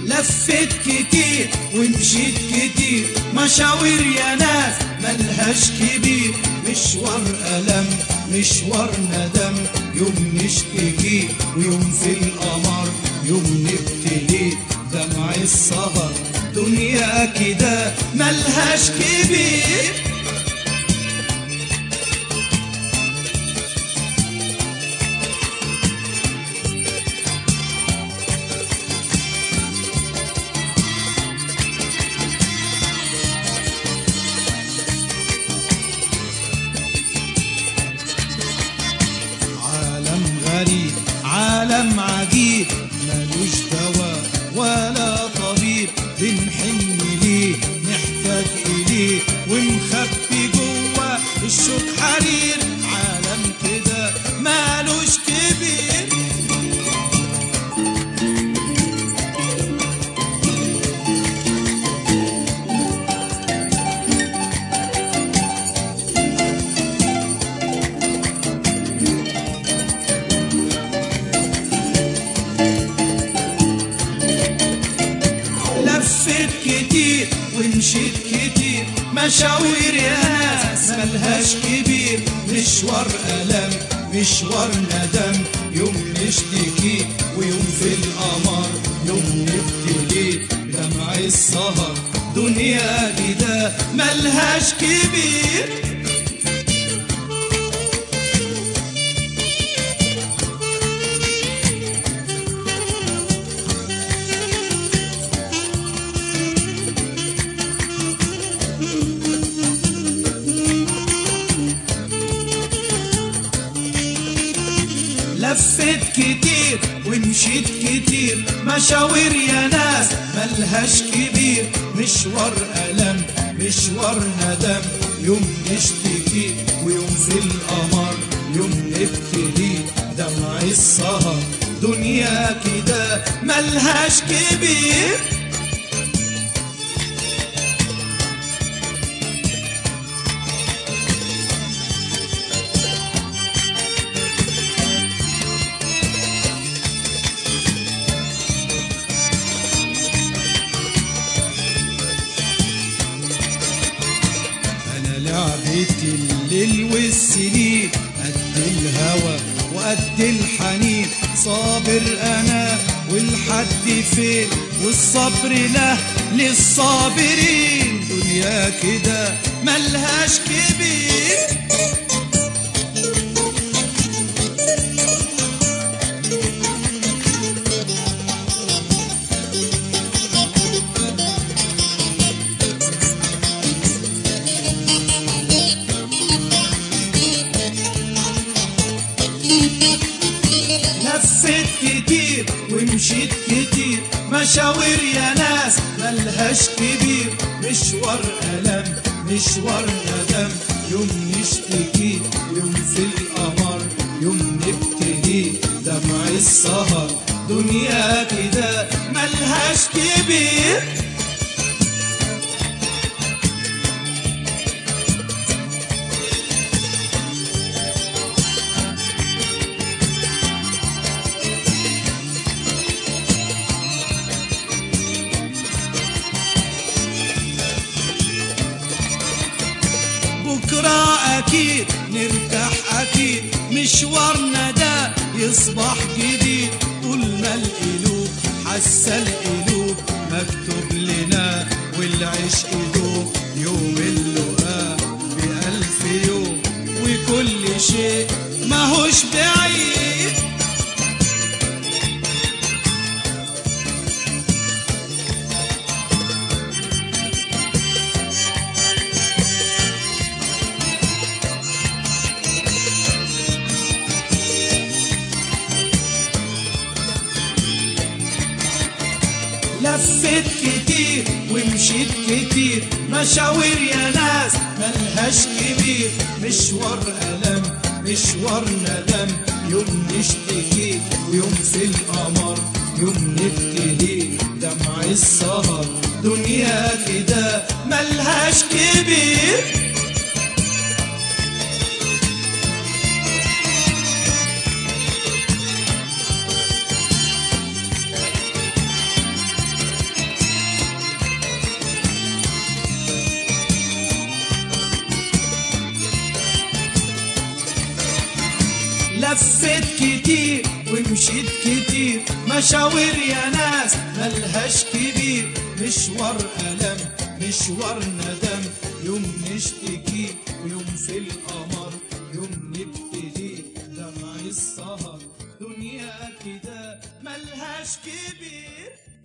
لفت كتير ومشيت كتير مشاوير يا ناس ملهاش كبير مشوار ألم مشوار ندم يوم نشتكي ويوم في القمر يوم نبتلي دمع السهر دنيا كده ملهاش كبير عالم غريب عالم عجيب ملوش دواء ولا طبيب بنحن ليه نحتاج إليه ونخبي جوه الشوك حرير عالم كده مالوش كبير لفت كتير ومشيت كتير مشاوير يا ناس ملهاش كبير مشوار ألم مشوار ندم يوم نشتكي ويوم في القمر يوم نبتلي دمع السهر دنيا كده ملهاش كبير لفت كتير ومشيت كتير مشاوير يا ناس ملهاش كبير مشوار ألم مشوار ندم يوم نشتكي ويوم في القمر يوم نبتلي دمع السهر دنيا كده ملهاش كبير انا لعبتي الليل والسنين قد الهوى وقد الحنين صابر انا والحد فين والصبر له للصابرين دنيا كده ملهاش كبير لفت كتير ومشيت كتير مشاوير يا ناس ملهاش كبير مشوار ألم مشوار ندم يوم نشتكي يوم في القمر يوم نبتدي دمع السهر دنيا كده ملهاش كبير بكرة أكيد نرتاح أكيد مشوارنا ده يصبح جديد طول ما القلوب حاسة القلوب مكتوب لنا والعشق دوب يوم اللقاء بألف يوم وكل شيء ماهوش بعيد لفت كتير ومشيت كتير مشاوير يا ناس ملهاش كبير مشوار ألم مشوار ندم يوم نشتكي ويوم في القمر يوم نبتدي دمع السهر دنيا كده ملهاش كبير ومشيت كتير مشاوير يا ناس ملهاش كبير مشوار ألم مشوار ندم يوم نشتكي ويوم في القمر يوم نبتدي دمع السهر دنيا كده ملهاش كبير